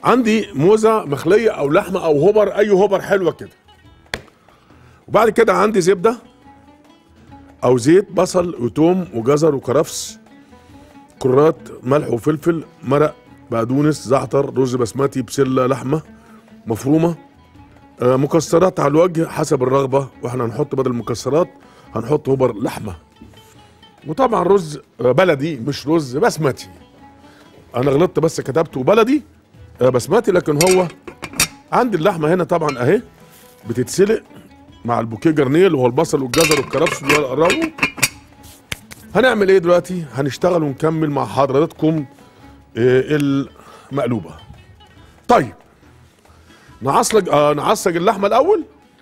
عندي موزه مخليه او لحمه او هوبر اي هوبر حلوه كده وبعد كده عندي زبده او زيت بصل وتوم وجزر وكرفس كرات ملح وفلفل مرق بقدونس زعتر رز بسمتي بسله لحمه مفرومه آه، مكسرات على الوجه حسب الرغبه واحنا هنحط بدل المكسرات هنحط هوبر لحمه وطبعا رز آه، بلدي مش رز بسمتي انا غلطت بس كتبته بلدي آه، بسمتي لكن هو عندي اللحمه هنا طبعا اهي بتتسلق مع البوكيه جرنيه اللي هو البصل والجزر والكرفس والقراوه هنعمل ايه دلوقتي هنشتغل ونكمل مع حضراتكم آه، المقلوبه طيب نعصلج آه نعصج اللحمه الاول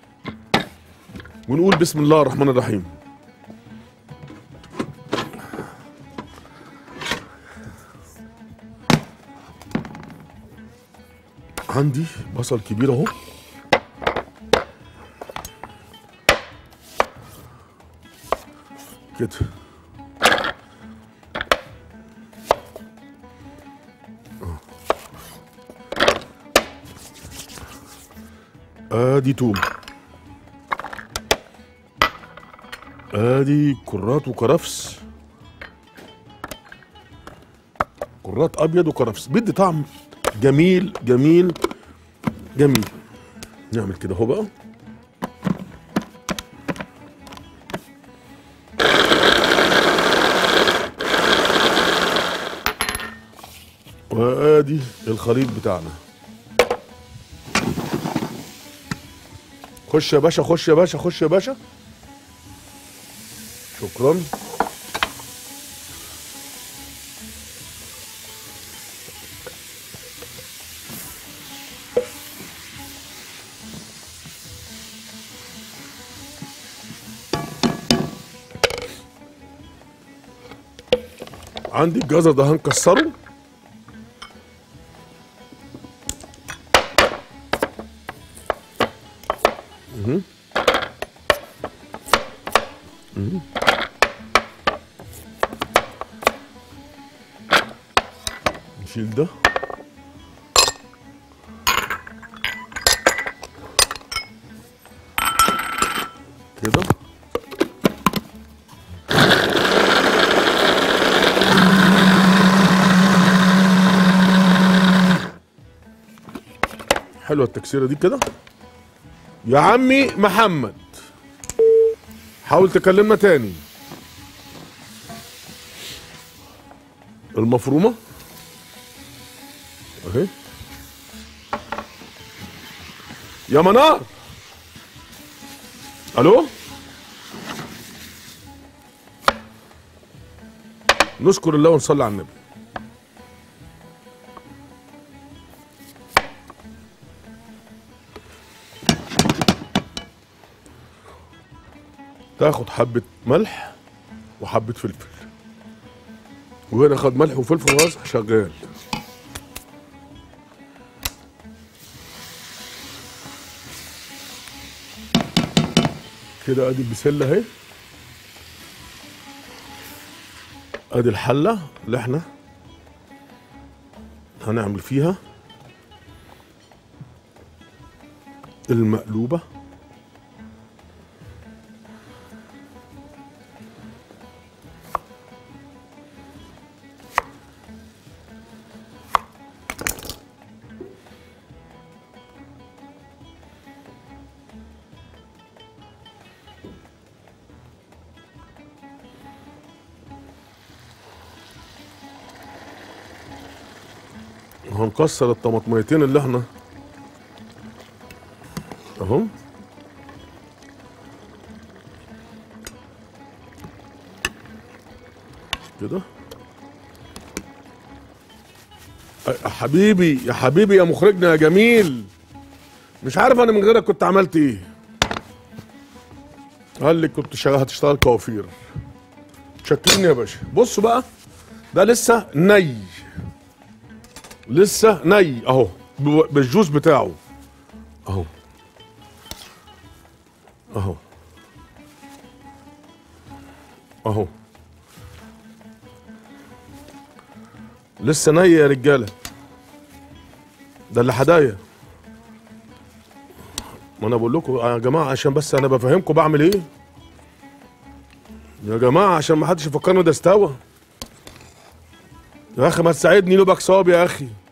ونقول بسم الله الرحمن الرحيم عندي بصل كبير اهو كده ادي توم ادي كرات وكرفس كرات ابيض وكرفس بيدي طعم جميل جميل جميل نعمل كده اهو بقى وادي الخليط بتاعنا خش يا باشا خش يا باشا خش يا باشا شكرا عندي الجزر ده هنكسره مهم. مهم. نشيل ده كده حلوه التكسيره دي كده يا عمي محمد حاول تكلمنا تاني المفرومه اهي يا منار الو نشكر الله ونصلي على النبي تاخد حبة ملح وحبة فلفل وهنا خد ملح وفلفل خلاص شغال كده ادي البسلة اهي ادي الحلة اللي احنا هنعمل فيها المقلوبه هنكسر الطماطميتين اللي احنا اهو كده يا حبيبي يا حبيبي يا مخرجنا يا جميل مش عارف انا من غيرك كنت عملت ايه قال لي كنت شغال هتشتغل كوافير شكرني يا باشا بصوا بقى ده لسه ني لسه ني اهو ب- بالجوز بتاعه اهو اهو اهو لسه ني يا رجاله ده اللي حدايا ما انا بقول لكم يا جماعه عشان بس انا بفهمكم بعمل ايه يا جماعه عشان ما حدش يفكرني ده استوى يا اخي ما تساعدني لوبك صاب يا اخي